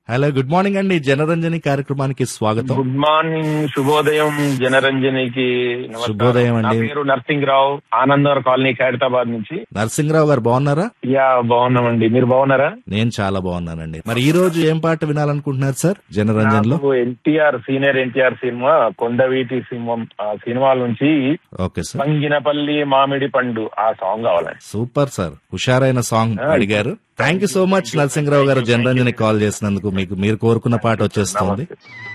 Hello good morning అండి జనరంజని కార్యక్రమానికి స్వాగతం గుడ్ మార్నింగ్ శుభోదయం జనరంజనికి నమస్కారం. శుభోదయం నా అండి. పేరు నర్సింగ్రావు ఆనందర్ కాలనీ ఖైరతాబాద్ నుంచి నరసింహరావు గారు బాగున్నారా యా బాగున్నామండి మీరు బాగున్నారా నేను చాలా బాగున్నానండి మరి ఈ రోజు ఏం పాట వినాలనుకుంటున్నారు సార్ జనరంజన్ లో నాకు ఎన్టీఆర్ సీనియర్ ఎన్టీఆర్ సినిమా కొండవీటి సింహం ఆ సినిమా నుంచి ఓకే సార్ పంగినపల్లి మామిడి పండు ఆ సాంగ్ కావాలండి సూపర్ సార్ హుషారైన సాంగ్ అడిగారు thank you so much Narasimharao గారు జనరంజని కాల్ చేసినందుకు మీకు మీరు కోరుకున్న పాట వచ్చేస్తోంది నమస్తే.